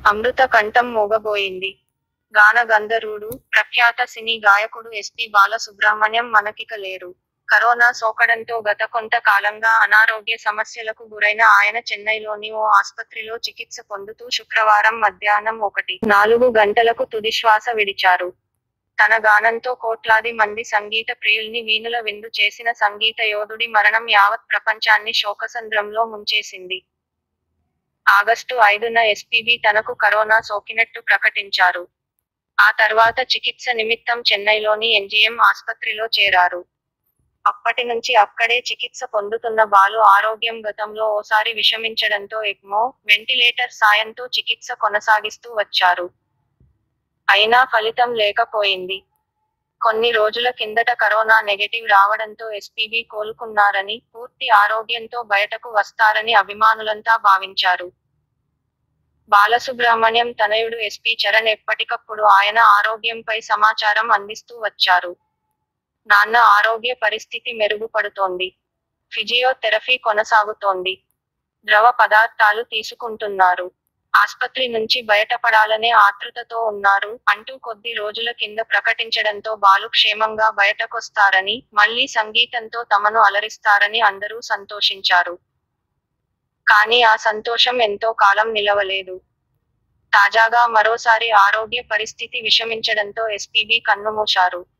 అమృత కంఠం మోగబోయింది గాన గంధర్వుడు ప్రఖ్యాత సినీ గాయకుడు ఎస్పి బాలసుబ్రహ్మణ్యం మనకిక లేరు కరోనా సోకడంతో గత కొంతకాలంగా అనారోగ్య సమస్యలకు గురైన ఆయన చెన్నైలోని ఓ ఆస్పత్రిలో చికిత్స పొందుతూ శుక్రవారం మధ్యాహ్నం ఒకటి నాలుగు గంటలకు తుదిశ్వాస విడిచారు తన గానంతో కోట్లాది మంది సంగీత ప్రియుల్ని వీణుల విందు చేసిన సంగీత యోధుడి మరణం యావత్ ప్రపంచాన్ని శోకసంద్రంలో ముంచేసింది ఆగస్టు ఐదున ఎస్పీబీ తనకు కరోనా సోకినట్టు ప్రకటించారు ఆ తర్వాత చికిత్స నిమిత్తం చెన్నైలోని ఎన్జీఎం ఆస్పత్రిలో చేరారు అప్పటి నుంచి అక్కడే చికిత్స పొందుతున్న బాలు ఆరోగ్యం గతంలో ఓసారి విషమించడంతో ఎక్మో వెంటిలేటర్ సాయంతో చికిత్స కొనసాగిస్తూ వచ్చారు అయినా ఫలితం లేకపోయింది కొన్ని రోజుల కిందట కరోనా నెగటివ్ రావడంతో ఎస్పీబీ కోలుకున్నారని పూర్తి ఆరోగ్యంతో బయటకు వస్తారని అభిమానులంతా భావించారు బాలసుబ్రహ్మణ్యం తనయుడు ఎస్పీ చరణ్ ఎప్పటికప్పుడు ఆయన ఆరోగ్యంపై సమాచారం అందిస్తూ వచ్చారు నాన్న ఆరోగ్య పరిస్థితి మెరుగుపడుతోంది ఫిజియోథెరపీ కొనసాగుతోంది ద్రవ పదార్థాలు తీసుకుంటున్నారు ఆస్పత్రి నుంచి బయటపడాలనే ఆతృతతో ఉన్నారు అంటూ కొద్ది రోజుల కింద ప్రకటించడంతో బాలు క్షేమంగా బయటకొస్తారని మళ్ళీ సంగీతంతో తమను అలరిస్తారని అందరూ సంతోషించారు కానీ ఆ సంతోషం ఎంతో కాలం నిలవలేదు తాజాగా మరోసారి ఆరోగ్య పరిస్థితి విషమించడంతో ఎస్పీబీ కన్నుమూశారు